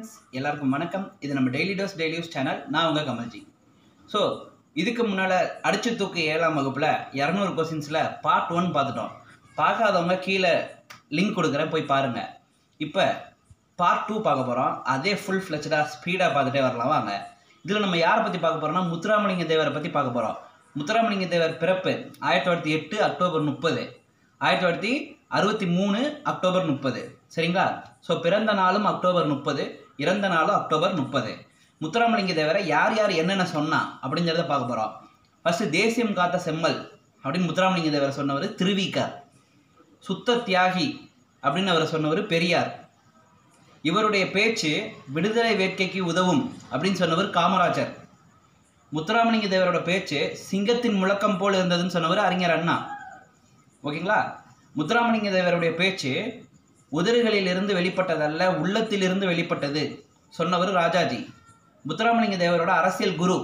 friends எல்லாருக்கும் வணக்கம் இது நம்ம daily dose daily use channel நான் உங்கள் கமல்ஜி ஸோ இதுக்கு முன்னால் அடிச்சு தூக்கு ஏழாம் வகுப்பில் இரநூறு கொஸ்டின்ஸில் பார்ட் ஒன் பார்த்துட்டோம் பார்க்காதவங்க கீழே லிங்க் கொடுக்குறேன் போய் பாருங்கள் இப்போ பார்ட் டூ பார்க்க போகிறோம் அதே ஃபுல் ஃப்ளெச்சடாக ஸ்பீடாக பார்த்துட்டே வரலாம் வாங்க இதில் நம்ம யாரை பற்றி பார்க்க போகிறோம்னா முத்துராமலிங்க தேவரை பற்றி பார்க்க போகிறோம் முத்துராமலிங்க தேவர் பிறப்பு ஆயிரத்தி தொள்ளாயிரத்தி எட்டு அக்டோபர் முப்பது ஆயிரத்தி தொள்ளாயிரத்தி அறுபத்தி மூணு அக்டோபர் முப்பது சரிங்களா ஸோ பிறந்த நாளும் அக்டோபர் முப்பது இறந்த நாளும் அக்டோபர் முப்பது முத்துராமலிங்க தேவரை யார் யார் என்னென்ன சொன்னா அப்படிங்கிறத பார்க்க போகிறோம் ஃபஸ்ட்டு தேசியம் காத்த செம்மல் அப்படின்னு முத்துராமலிங்க தேவர் சொன்னவர் திருவிக சுத்த தியாகி அப்படின்னு அவர் சொன்னவர் பெரியார் இவருடைய பேச்சு விடுதலை வேட்கைக்கு உதவும் அப்படின்னு சொன்னவர் காமராஜர் முத்துராமலிங்க தேவரோட பேச்சு சிங்கத்தின் முழக்கம் போல் இருந்ததுன்னு சொன்னவர் அறிஞர் அண்ணா ஓகேங்களா முத்துராமலிங்க தேவருடைய பேச்சு உதறுகளிலிருந்து வெளிப்பட்டதல்ல உள்ளத்திலிருந்து வெளிப்பட்டது சொன்னவர் ராஜாஜி முத்துராமலிங்க தேவரோட அரசியல் குரு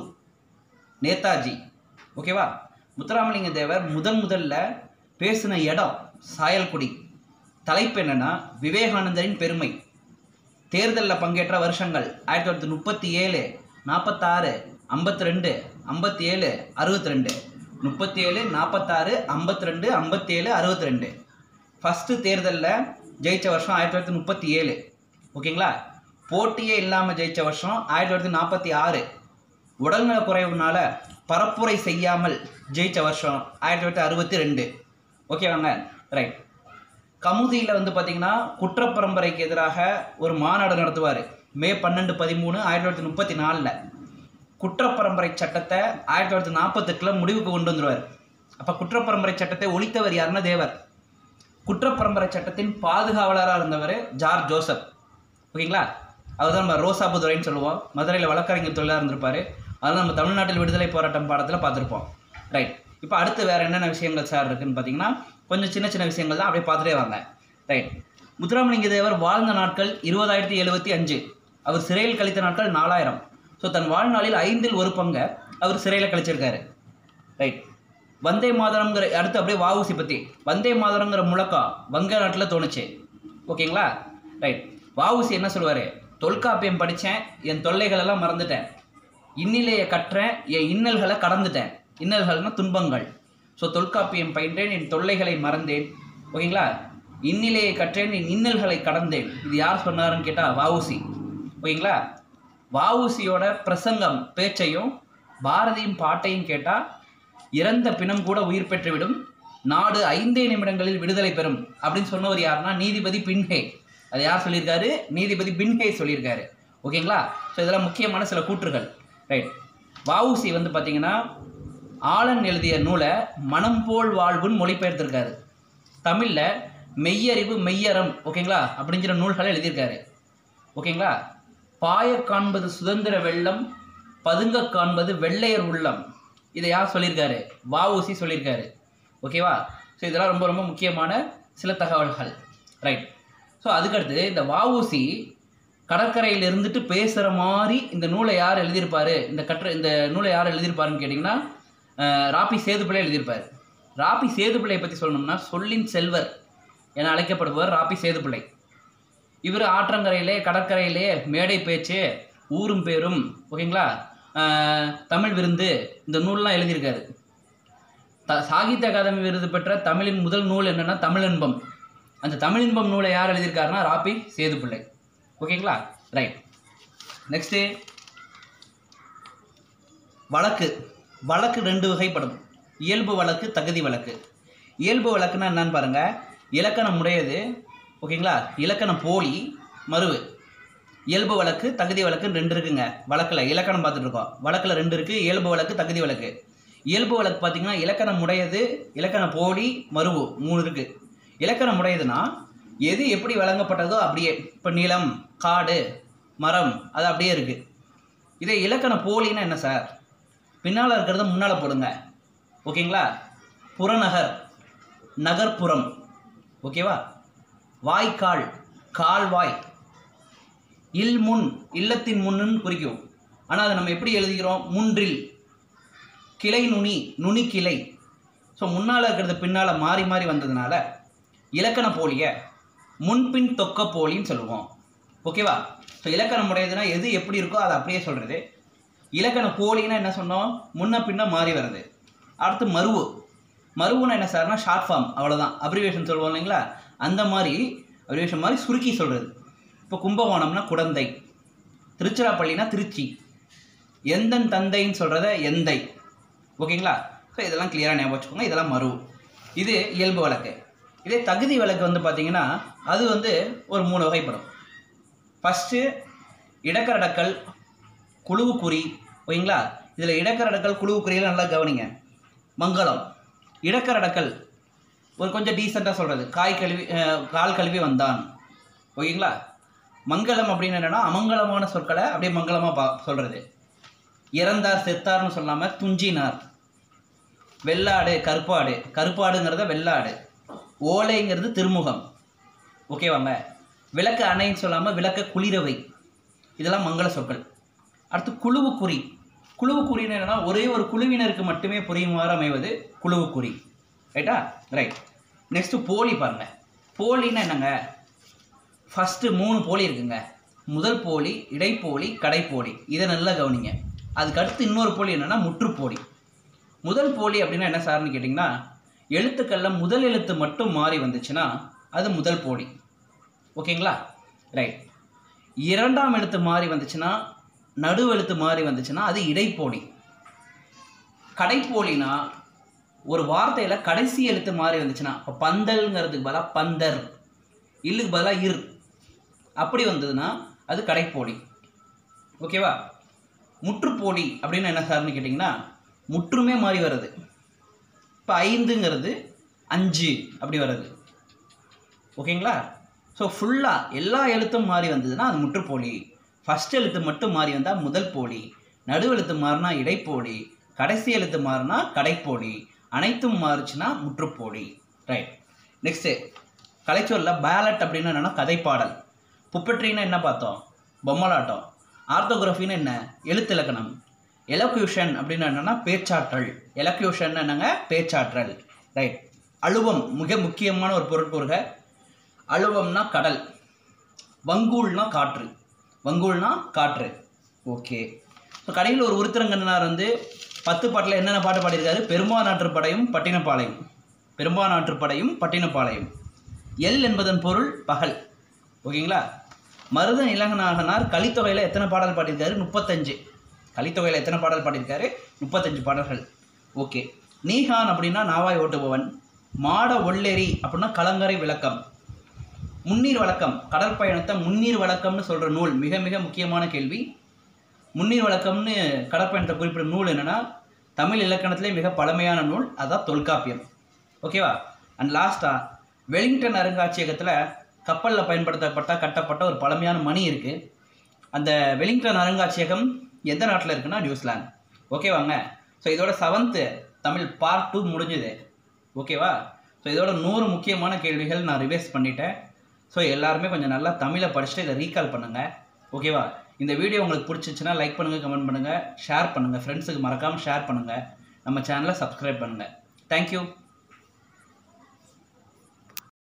நேதாஜி ஓகேவா முத்துராமலிங்க தேவர் முதன் முதல்ல பேசின இடம் சாயல்குடி தலைப்பு என்னன்னா விவேகானந்தரின் பெருமை தேர்தலில் பங்கேற்ற வருஷங்கள் ஆயிரத்தி தொள்ளாயிரத்தி முப்பத்தி ஏழு நாற்பத்தாறு ஐம்பத்தி ரெண்டு ஐம்பத்தி ஏழு அறுபத்தி ரெண்டு முப்பத்தி ஏழு நாற்பத்தாறு ஐம்பத்தி ரெண்டு ஐம்பத்தி ஏழு அறுபத்தி ரெண்டு ஃபஸ்ட்டு தேர்தலில் ஜெயித்த வருஷம் ஆயிரத்தி தொள்ளாயிரத்தி முப்பத்தி ஏழு ஓகேங்களா போட்டியே இல்லாமல் ஜெயித்த வருஷம் ஆயிரத்தி தொள்ளாயிரத்தி நாற்பத்தி ஆறு உடல்நல குறைவுனால பரப்புரை செய்யாமல் ஜெயித்த வருஷம் ஆயிரத்தி தொள்ளாயிரத்தி அறுபத்தி ரெண்டு ஓகேவாங்க ரைட் கமுதியில் வந்து பார்த்தீங்கன்னா குற்றப்பரம்பரைக்கு எதிராக ஒரு மாநாடு நடத்துவார் மே பன்னெண்டு பதிமூணு ஆயிரத்தி தொள்ளாயிரத்தி முப்பத்தி நாலில் குற்றப்பரம்பரை சட்டத்தை ஆயிரத்தி தொள்ளாயிரத்தி நாற்பத்தெட்டில் முடிவுக்கு கொண்டு வந்துருவார் அப்போ குற்றப்பரம்பரை சட்டத்தை ஒழித்தவர் யாருன்னா தேவர் குற்றப்பரம்பரை சட்டத்தின் பாதுகாவலராக இருந்தவர் ஜார்ஜ் ஜோசப் ஓகேங்களா அவர் தான் நம்ம ரோசாபுதுரைன்னு சொல்லுவோம் மதுரையில் வழக்கறிஞர் தொழிலாக இருந்திருப்பார் அதெல்லாம் நம்ம தமிழ்நாட்டில் விடுதலை போராட்டம் பாடத்தில் பார்த்துருப்போம் ரைட் இப்போ அடுத்து வேறு என்னென்ன விஷயங்கள் சார் இருக்குன்னு பார்த்தீங்கன்னா கொஞ்சம் சின்ன சின்ன விஷயங்கள் தான் அப்படியே பார்த்துட்டே வாங்க ரைட் முத்துராமலிங்க தேவர் வாழ்ந்த நாட்கள் இருபதாயிரத்தி எழுபத்தி அஞ்சு அவர் சிறையில் கழித்த நாட்கள் நாலாயிரம் ஸோ தன் வாழ்நாளில் ஐந்தில் ஒரு பங்கை அவர் சிறையில் கழிச்சிருக்காரு ரைட் வந்தே மாதரம்ங்கிற அடுத்து அப்படியே வாவுசி பற்றி வந்தே மாதரங்கிற முழக்கம் வங்க நாட்டில் தோணுச்சு ஓகேங்களா ரைட் வாவுசி என்ன சொல்லுவார் தொல்காப்பியம் படித்தேன் என் தொல்லைகளெல்லாம் மறந்துட்டேன் இன்னிலையை கற்றேன் என் இன்னல்களை கடந்துட்டேன் இன்னல்கள்னா துன்பங்கள் ஸோ தொல்காப்பியம் பயின்றேன் என் தொல்லைகளை மறந்தேன் ஓகேங்களா இன்னிலையை கற்றேன் என் இன்னல்களை கடந்தேன் இது யார் சொன்னாருன்னு கேட்டால் வாவுசி ஓகேங்களா வாவுசியோட பிரசங்கம் பேச்சையும் பாரதியும் பாட்டையும் கேட்டால் இறந்த பிணம் கூட உயிர் பெற்றுவிடும் நாடு ஐந்தே நிமிடங்களில் விடுதலை பெறும் அப்படின்னு சொன்னவர் யாருன்னா நீதிபதி பின்ஹே அது யார் சொல்லியிருக்காரு நீதிபதி பின்ஹே சொல்லியிருக்காரு ஓகேங்களா ஸோ இதெல்லாம் முக்கியமான சில கூற்றுகள் ரைட் வஉசி வந்து பார்த்தீங்கன்னா ஆளன் எழுதிய நூலை மனம் போல் வாழ்வுன்னு மொழிபெயர்த்திருக்காரு தமிழில் மெய்யறிவு மெய்யறம் ஓகேங்களா அப்படிங்கிற நூல்களை எழுதியிருக்காரு ஓகேங்களா பாய காண்பது சுதந்திர வெள்ளம் பதுங்க காண்பது வெள்ளையர் உள்ளம் இதை யார் சொல்லியிருக்காரு வஉசி சொல்லியிருக்காரு ஓகேவா ஸோ இதெல்லாம் ரொம்ப ரொம்ப முக்கியமான சில தகவல்கள் ரைட் ஸோ அதுக்கடுத்து இந்த வஉசி கடற்கரையில் இருந்துட்டு பேசுகிற மாதிரி இந்த நூலை யார் எழுதியிருப்பாரு இந்த கற்ற இந்த நூலை யார் எழுதியிருப்பாருன்னு கேட்டிங்கன்னா அஹ், ராபி சேதுப்பிள்ளை எழுதியிருப்பார் ராபி சேதுப்பிள்ளையை பற்றி சொல்லணும்னா சொல்லின் செல்வர் என அழைக்கப்படுபவர் ராபி சேதுப்பிள்ளை இவர் ஆற்றங்கரையிலே கடற்கரையிலே மேடை பேச்சு ஊரும் பேரும் ஓகேங்களா அஹ், தமிழ் விருந்து இந்த நூல்லாம் எழுதியிருக்காரு த சாகித்ய அகாதமி விருது பெற்ற தமிழின் முதல் நூல் என்னன்னா தமிழின்பம் அந்த தமிழின்பம் நூலை யார் எழுதியிருக்காருன்னா ராபி சேதுப்பிள்ளை ஓகேங்களா ரைட் நெக்ஸ்ட்டு வழக்கு வழக்கு ரெண்டு வகைப்படும் இயல்பு வழக்கு தகுதி வழக்கு இயல்பு வழக்குன்னா என்னன்னு பாருங்கள் இலக்கணம் உடையது ஓகேங்களா இலக்கணம் போலி மறுவு இயல்பு வழக்கு தகுதி வழக்குன்னு ரெண்டு இருக்குங்க வழக்கில் இலக்கணம் பார்த்துட்டு இருக்கோம் வழக்கில் ரெண்டு இருக்குது இயல்பு வழக்கு தகுதி வழக்கு இயல்பு வழக்கு பார்த்தீங்கன்னா இலக்கணம் உடையது இலக்கண போலி மறுவு மூணு இருக்குது இலக்கணம் உடையதுன்னா எது எப்படி வழங்கப்பட்டதோ அப்படியே இப்போ நிலம் காடு மரம் அது அப்படியே இருக்குது இதே இலக்கண போலின்னா என்ன சார் பின்னால் இருக்கிறத முன்னால் போடுங்க ஓகேங்களா புறநகர் நகர்ப்புறம் ஓகேவா வாய்க்கால் கால்வாய் இல் முன் இல்லத்தின் முன்னுன்னு குறிக்கும் ஆனால் அதை நம்ம எப்படி எழுதிக்கிறோம் முன்றில் கிளை நுனி நுனி கிளை ஸோ முன்னால் இருக்கிறது பின்னால் மாறி மாறி வந்ததுனால இலக்கண போலியை முன்பின் தொக்க போலின்னு சொல்லுவோம் ஓகேவா ஸோ இலக்கணம் உடையதுன்னா எது எப்படி இருக்கோ அதை அப்படியே சொல்கிறது இலக்கண போலின்னா என்ன சொன்னோம் முன்ன பின்ன மாறி வருது அடுத்து மருவு மருவுன்னா என்ன சார்னா ஷார்ட் ஃபார்ம் அவ்வளோதான் அப்ரிவேஷன் சொல்லுவோம் இல்லைங்களா அந்த மாதிரி அப்ரிவேஷன் மாதிரி சுருக்கி சொல்கிறது இப்போ கும்பகோணம்னா குடந்தை திருச்சிராப்பள்ளினா திருச்சி எந்தன் தந்தைன்னு சொல்கிறத எந்தை ஓகேங்களா ஸோ இதெல்லாம் கிளியராக ஞாபகம் வச்சுக்கோங்க இதெல்லாம் மருவு இது இயல்பு வழக்கு இதே தகுதி வழக்கு வந்து பார்த்தீங்கன்னா அது வந்து ஒரு மூணு வகைப்படும் ஃபஸ்ட்டு இடக்கரடக்கல் குழுவுக்குறி ஓகேங்களா இதில் இடக்கரடக்கல் குழுவுக்குறியில் நல்லா கவனிங்க மங்களம் இடக்கரடக்கல் ஒரு கொஞ்சம் டீசெண்டாக சொல்கிறது காய் கழுவி அஹ், கால் கழுவி வந்தான் ஓகேங்களா மங்களம் அப்படின்னு என்னென்னா அமங்கலமான சொற்களை அப்படியே மங்களமாக பா சொல்கிறது இறந்தார் செத்தார்னு சொல்லாமல் துஞ்சினார் வெள்ளாடு கருப்பாடு கருப்பாடுங்கிறத வெள்ளாடு ஓலைங்கிறது திருமுகம் ஓகேவாங்க விளக்க அணைன்னு சொல்லாமல் விளக்க குளிரவை இதெல்லாம் மங்கள சொற்கள் அடுத்து குழுவுக்குறி குழுவுக்குறின்னு என்னன்னா ஒரே ஒரு குழுவினருக்கு மட்டுமே புரியுமாறு அமைவது குழுவுக்குறி ரைட்டா ரைட் நெக்ஸ்ட்டு போலி பாருங்க போலின்னா என்னங்க ஃபஸ்ட்டு மூணு போலி இருக்குங்க முதல் போலி இடைப்போலி கடைப்போலி இதை நல்லா கவனிங்க அதுக்கு அடுத்து இன்னொரு போலி என்னன்னா முற்றுப்போலி முதல் போலி அப்படின்னா என்ன சார்னு கேட்டிங்கன்னா எழுத்துக்களில் முதல் எழுத்து மட்டும் மாறி வந்துச்சுன்னா அது முதல் போலி ஓகேங்களா ரைட் இரண்டாம் எழுத்து மாறி வந்துச்சுன்னா நடு எழுத்து மாறி வந்துச்சுன்னா அது இடைப்போலி கடைப்போலினா ஒரு வார்த்தையில் கடைசி எழுத்து மாறி வந்துச்சுன்னா இப்போ பந்தல்ங்கிறதுக்கு பதிலாக பந்தர் இல்லுக்கு பதிலாக இர் அப்படி வந்ததுன்னா அது கடைப்போலி ஓகேவா முற்றுப்போலி அப்படின்னு என்ன சார்னு கேட்டிங்கன்னா முற்றுமே மாறி வருது இப்போ ஐந்துங்கிறது அஞ்சு அப்படி வருது ஓகேங்களா ஸோ ஃபுல்லாக எல்லா எழுத்தும் மாறி வந்ததுன்னா அது முற்றுப்போலி ஃபஸ்ட் எழுத்து மட்டும் மாறி வந்தால் முதல் போலி நடு எழுத்து மாறினா இடைப்போலி கடைசி எழுத்து மாறினா கடைப்போலி அனைத்தும் மாறுச்சுன்னா முற்றுப்போலி ரைட் நெக்ஸ்ட்டு கலைச்சொல்ல பேலட் அப்படின்னு என்னென்னா கதைப்பாடல் புப்பட்ரின்னா என்ன பார்த்தோம் பொம்மலாட்டம் ஆர்த்தோகிராஃபின்னு என்ன எழுத்திலக்கணம் எலக்யூஷன் அப்படின்னு என்னென்னா பேச்சாற்றல் எலக்யூஷன் என்னங்க பேச்சாற்றல் ரைட் அழுவம் மிக முக்கியமான ஒரு பொருட்கூறுக அழுவம்னா கடல் வங்கூல்னா காற்று வங்கூல்னா காற்று ஓகே ஸோ கடையில் ஒரு உருத்திரங்கண்ணனார் வந்து பத்து பாட்டில் என்னென்ன பாட்டு பாடியிருக்காரு பெரும்பாநாற்றுப்படையும் பட்டினப்பாளையம் பெரும்பாநாற்றுப்படையும் பட்டினப்பாளையம் எல் என்பதன் பொருள் பகல் ஓகேங்களா மருதன் இளங்கநாகனார் கலித்தொகையில் எத்தனை பாடல் பாடியிருக்காரு முப்பத்தஞ்சு கலித்தொகையில் எத்தனை பாடல் பாடியிருக்காரு முப்பத்தஞ்சு பாடல்கள் ஓகே நீகான் அப்படின்னா நாவாய் ஓட்டுபவன் மாட ஒள்ளெரி அப்படின்னா கலங்கரை விளக்கம் முன்னீர் வழக்கம் கடற்பயணத்தை முன்னீர் வழக்கம்னு சொல்கிற நூல் மிக மிக முக்கியமான கேள்வி முன்னீர் வழக்கம்னு கடற்பயணத்தை குறிப்பிடும் நூல் என்னென்னா தமிழ் இலக்கணத்திலே மிக பழமையான நூல் அதான் தொல்காப்பியம் ஓகேவா அண்ட் லாஸ்ட்டாக வெலிங்டன் அருங்காட்சியகத்தில் கப்பலில் பயன்படுத்தப்பட்ட கட்டப்பட்ட ஒரு பழமையான மணி இருக்குது அந்த வெலிங்டன் அருங்காட்சியகம் எந்த நாட்டில் இருக்குன்னா நியூசிலாந்து ஓகேவாங்க ஸோ இதோட செவன்த்து தமிழ் பார்ட் டூ முடிஞ்சுது ஓகேவா ஸோ இதோட நூறு முக்கியமான கேள்விகள் நான் ரிவைஸ் பண்ணிட்டேன் ஸோ எல்லாருமே கொஞ்சம் நல்லா தமிழை படிச்சுட்டு இதை ரீகால் பண்ணுங்கள் ஓகேவா இந்த வீடியோ உங்களுக்கு பிடிச்சிச்சுன்னா லைக் பண்ணுங்கள் கமெண்ட் பண்ணுங்கள் ஷேர் பண்ணுங்கள் ஃப்ரெண்ட்ஸுக்கு மறக்காமல் ஷேர் பண்ணுங்கள் நம்ம சேனலை சப்ஸ்கிரைப் பண்ணுங்கள் தேங்க்யூ